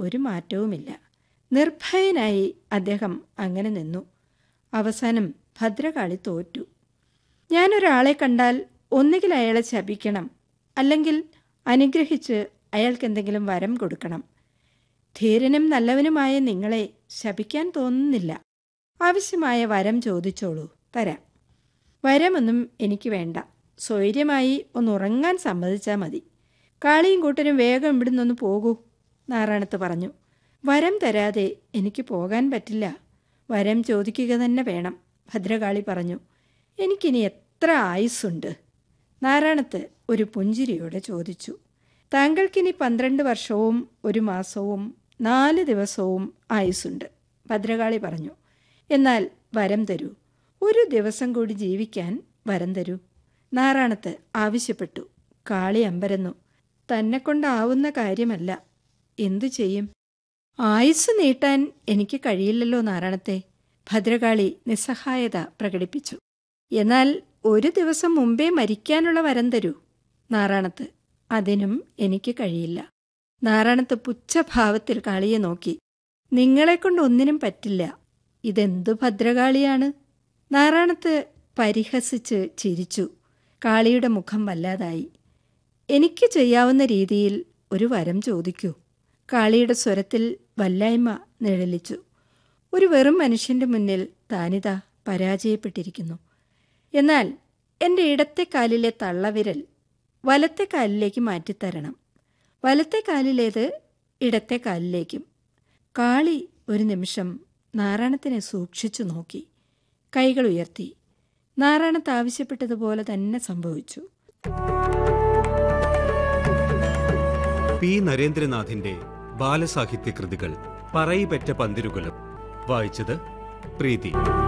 ഒരു മാറ്റവുമില്ല നിർഭയനായി അദ്ദേഹം അങ്ങനെ നിന്നു അവസാനം ഭദ്രകാളി തോറ്റു ഞാനൊരാളെ കണ്ടാൽ ഒന്നുകിൽ അയാളെ ശപിക്കണം അല്ലെങ്കിൽ അനുഗ്രഹിച്ച് അയാൾക്ക് എന്തെങ്കിലും വരം കൊടുക്കണം ധീരനും നല്ലവനുമായ നിങ്ങളെ ശപിക്കാൻ തോന്നുന്നില്ല ആവശ്യമായ വരം ചോദിച്ചോളൂ തരാം വരമൊന്നും എനിക്ക് വേണ്ട സ്വൈര്യമായി ഒന്ന് ഉറങ്ങാൻ സമ്മതിച്ചാൽ മതി കാളിയും കൂട്ടരും വേഗം ഇവിടുന്ന് ഒന്ന് പോകൂ നാറാണത്ത് പറഞ്ഞു വരം തരാതെ എനിക്ക് പോകാൻ പറ്റില്ല വരം ചോദിക്കുക തന്നെ വേണം ഭദ്രകാളി പറഞ്ഞു എനിക്കിനി എത്ര ആയുസ്സുണ്ട് നാരായണത്ത് ഒരു പുഞ്ചിരിയോടെ ചോദിച്ചു താങ്കൾക്കിനി പന്ത്രണ്ട് വർഷവും ഒരു മാസവും നാല് ദിവസവും ആയുസ്സുണ്ട് ഭദ്രകാളി പറഞ്ഞു എന്നാൽ വരം തരൂ ഒരു ദിവസം കൂടി ജീവിക്കാൻ വരം തരൂ നാറാണത്ത് ആവശ്യപ്പെട്ടു കാളി അമ്പരന്നു തന്നെ കൊണ്ടാവുന്ന കാര്യമല്ല എന്തു ചെയ്യും ആയുസ് നീട്ടാൻ എനിക്ക് കഴിയില്ലല്ലോ നാരായണത്തെ ഭദ്രകാളി നിസ്സഹായത പ്രകടിപ്പിച്ചു എന്നാൽ ഒരു ദിവസം മുമ്പേ മരിക്കാനുള്ള വരം തരൂ നാറാണത്ത് അതിനും എനിക്ക് കഴിയില്ല നാറാണത്ത് പുച്ഛഭാവത്തിൽ കാളിയെ നോക്കി നിങ്ങളെക്കൊണ്ട് ഒന്നിനും പറ്റില്ല ഇതെന്തു ഭദ്രകാളിയാണ് നാറാണത്ത് പരിഹസിച്ച് ചിരിച്ചു കാളിയുടെ മുഖം വല്ലാതായി എനിക്ക് ചെയ്യാവുന്ന രീതിയിൽ ഒരു വരം ചോദിക്കൂ കാളിയുടെ സ്വരത്തിൽ വല്ലായ്മ നിഴലിച്ചു ഒരു വെറും മനുഷ്യന്റെ മുന്നിൽ താനിത പരാജയപ്പെട്ടിരിക്കുന്നു എന്നാൽ എൻ്റെ ഇടത്തെ കാലിലെ തള്ളവിരൽ വലത്തെ കാലിലേക്ക് മാറ്റിത്തരണം വലത്തെ കാലിലേത് ഇടത്തെ കാലിലേക്കും കാളി ഒരു നിമിഷം നാരായണത്തിനെ സൂക്ഷിച്ചു നോക്കി കൈകൾ ഉയർത്തി നാരായണത്ത് ആവശ്യപ്പെട്ടതുപോലെ തന്നെ സംഭവിച്ചു പി നരേന്ദ്രനാഥിന്റെ ബാലസാഹിത്യ കൃതികൾ പറയിപെറ്റ പന്തിരുകുലം വായിച്ചത് പ്രീതി